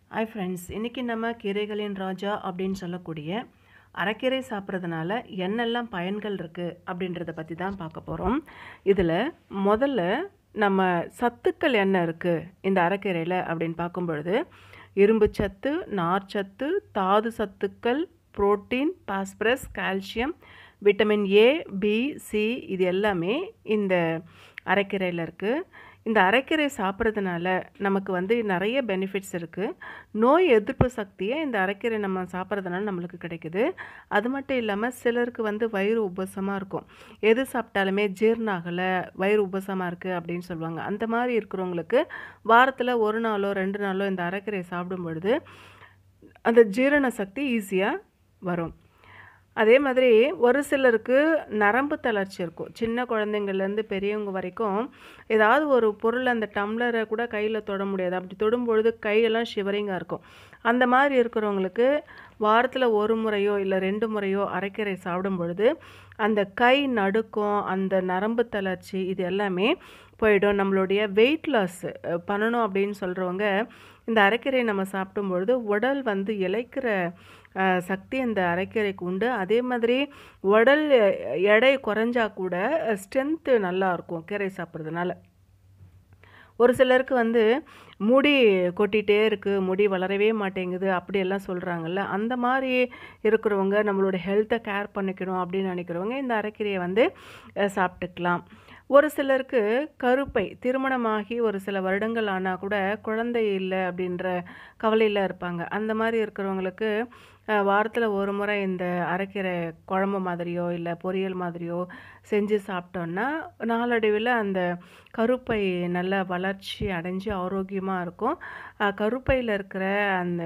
hi friends இன்றைக்கி நம்ம கீரைகளின் ராஜா அப்படின்னு சொல்லக்கூடிய அரைக்கீரை சாப்பிட்றதுனால என்னெல்லாம் பயன்கள் இருக்குது அப்படின்றத பற்றி தான் பார்க்க போகிறோம் இதில் முதல்ல நம்ம சத்துக்கள் என்ன இருக்குது இந்த அரைக்கீரையில் அப்படின்னு பார்க்கும் பொழுது இரும்பு சத்து நார்ச்சத்து தாது சத்துக்கள் protein phosphorus calcium vitamin A B C இது எல்லாமே இந்த அரைக்கீரையில் இருக்குது இந்த அரைக்கீரை சாப்பிட்றதுனால நமக்கு வந்து நிறைய பெனிஃபிட்ஸ் இருக்குது நோய் எதிர்ப்பு சக்தியை இந்த அரைக்கீரை நம்ம சாப்பிட்றதுனால நம்மளுக்கு கிடைக்குது அது மட்டும் இல்லாமல் சிலருக்கு வந்து வயிறு உபசமாக இருக்கும் எது சாப்பிட்டாலுமே ஜீரணம் ஆகலை வயிறு உபசமாக இருக்குது அப்படின்னு சொல்லுவாங்க அந்த மாதிரி இருக்கிறவங்களுக்கு வாரத்தில் ஒரு நாளோ ரெண்டு நாளோ இந்த அரைக்கீரை சாப்பிடும் பொழுது அந்த ஜீரண சக்தி ஈஸியாக வரும் அதே மாதிரி ஒரு சிலருக்கு நரம்பு தளர்ச்சி இருக்கும் சின்ன குழந்தைங்கள்லேருந்து பெரியவங்க வரைக்கும் ஏதாவது ஒரு பொருள் அந்த டம்ளரை கூட கையில் தொட முடியாது அப்படி தொடும்பொழுது கையெல்லாம் ஷிவரிங்காக இருக்கும் அந்த மாதிரி இருக்கிறவங்களுக்கு வாரத்தில் ஒரு முறையோ இல்லை ரெண்டு முறையோ அரைக்கீரை சாப்பிடும் பொழுது அந்த கை நடுக்கம் அந்த நரம்பு தளர்ச்சி இது எல்லாமே போயிடும் நம்மளுடைய வெயிட் லாஸ் பண்ணணும் அப்படின்னு சொல்கிறவங்க இந்த அரைக்கீரை நம்ம சாப்பிடும் பொழுது உடல் வந்து இழைக்கிற சக்தி அந்த அரைக்கீரைக்கு உண்டு அதே மாதிரி உடல் எடை குறைஞ்சா கூட ஸ்ட்ரென்த்து நல்லாயிருக்கும் கீரை சாப்பிட்றதுனால ஒரு சிலருக்கு வந்து முடி கொட்டிகிட்டே இருக்குது முடி வளரவே மாட்டேங்குது அப்படியெல்லாம் சொல்கிறாங்கல்ல அந்த மாதிரி இருக்கிறவங்க நம்மளோட ஹெல்த்தை கேர் பண்ணிக்கணும் அப்படின்னு நினைக்கிறவங்க இந்த அரைக்கீரையை வந்து சாப்பிட்டுக்கலாம் ஒரு சிலருக்கு கருப்பை திருமணமாகி ஒரு சில வருடங்கள் ஆனால் கூட குழந்தை இல்லை அப்படின்ற கவலையில் இருப்பாங்க அந்த மாதிரி இருக்கிறவங்களுக்கு வாரத்தில் ஒரு முறை இந்த அரைக்கீரை குழம்பு மாதிரியோ இல்லை பொரியல் மாதிரியோ செஞ்சு சாப்பிட்டோன்னா நாளடைவில் அந்த கருப்பை நல்ல வளர்ச்சி அடைஞ்சு ஆரோக்கியமாக இருக்கும் கருப்பையில் இருக்கிற அந்த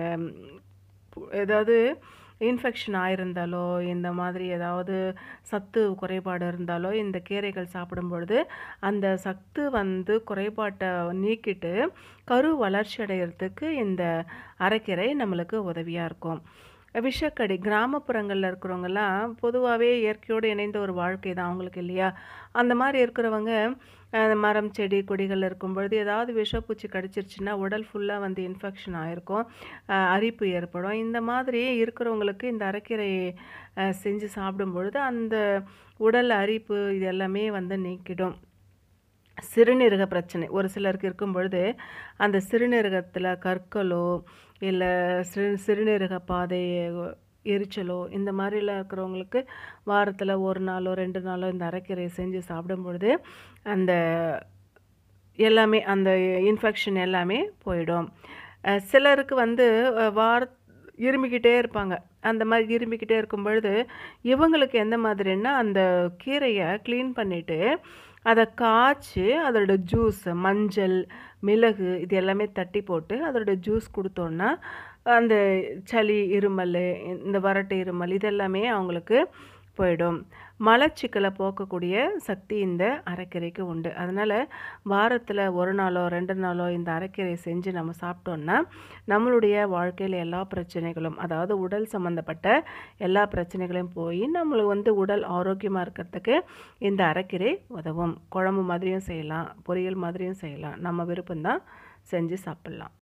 ஏதாவது இன்ஃபெக்ஷன் ஆயிருந்தாலோ இந்த மாதிரி ஏதாவது சத்து குறைபாடு இருந்தாலோ இந்த கீரைகள் சாப்பிடும் பொழுது அந்த சத்து வந்து குறைபாட்டை நீக்கிட்டு கரு வளர்ச்சி அடைகிறதுக்கு இந்த அரைக்கீரை நம்மளுக்கு உதவியாக இருக்கும் விஷக்கடி கிராமப்புறங்களில் இருக்கிறவங்கெல்லாம் பொதுவாகவே இயற்கையோடு இணைந்த ஒரு வாழ்க்கை தான் அவங்களுக்கு இல்லையா அந்த மாதிரி இருக்கிறவங்க மரம் செடி கொடிகள் இருக்கும் பொழுது ஏதாவது விஷப்பூச்சி கடிச்சிருச்சுன்னா உடல் ஃபுல்லாக வந்து இன்ஃபெக்ஷன் ஆகிருக்கும் அரிப்பு ஏற்படும் இந்த மாதிரி இருக்கிறவங்களுக்கு இந்த அரைக்கீரை செஞ்சு சாப்பிடும் பொழுது அந்த உடல் அரிப்பு இது எல்லாமே வந்து நீக்கிடும் சிறுநீரக பிரச்சனை ஒரு சிலருக்கு இருக்கும் பொழுது அந்த சிறுநீரகத்தில் கற்களோ இல்லை சிறு சிறுநீரக பாதை எரிச்சலோ இந்த மாதிரிலாம் இருக்கிறவங்களுக்கு வாரத்தில் ஒரு நாளோ ரெண்டு நாளோ இந்த அரைக்கீரையை செஞ்சு சாப்பிடும் பொழுது அந்த எல்லாமே அந்த இன்ஃபெக்ஷன் எல்லாமே போயிடும் சிலருக்கு வந்து வார இருமிக்கிட்டே இருப்பாங்க அந்த மாதிரி இருமிக்கிட்டே இருக்கும் பொழுது இவங்களுக்கு எந்த மாதிரின்னா அந்த கீரையை க்ளீன் பண்ணிவிட்டு அதை காய்ச்சி அதோட ஜூஸ் மஞ்சள் மிளகு இது எல்லாமே தட்டி போட்டு அதோட ஜூஸ் கொடுத்தோன்னா அந்த சளி இருமல் இந்த வறட்டு இருமல் இதெல்லாமே அவங்களுக்கு போயிடும் மலச்சிக்கலை போக்கக்கூடிய சக்தி இந்த அரைக்கீரைக்கு உண்டு அதனால் வாரத்தில் ஒரு நாளோ ரெண்டு நாளோ இந்த அரைக்கீரை செஞ்சு நம்ம சாப்பிட்டோன்னா நம்மளுடைய வாழ்க்கையில் எல்லா பிரச்சனைகளும் அதாவது உடல் சம்மந்தப்பட்ட எல்லா பிரச்சனைகளையும் போய் நம்மளுக்கு வந்து உடல் ஆரோக்கியமாக இருக்கிறதுக்கு இந்த அரைக்கீரை உதவும் குழம்பு மாதிரியும் செய்யலாம் பொரியல் மாதிரியும் செய்யலாம் நம்ம விருப்பம்தான் செஞ்சு சாப்பிட்லாம்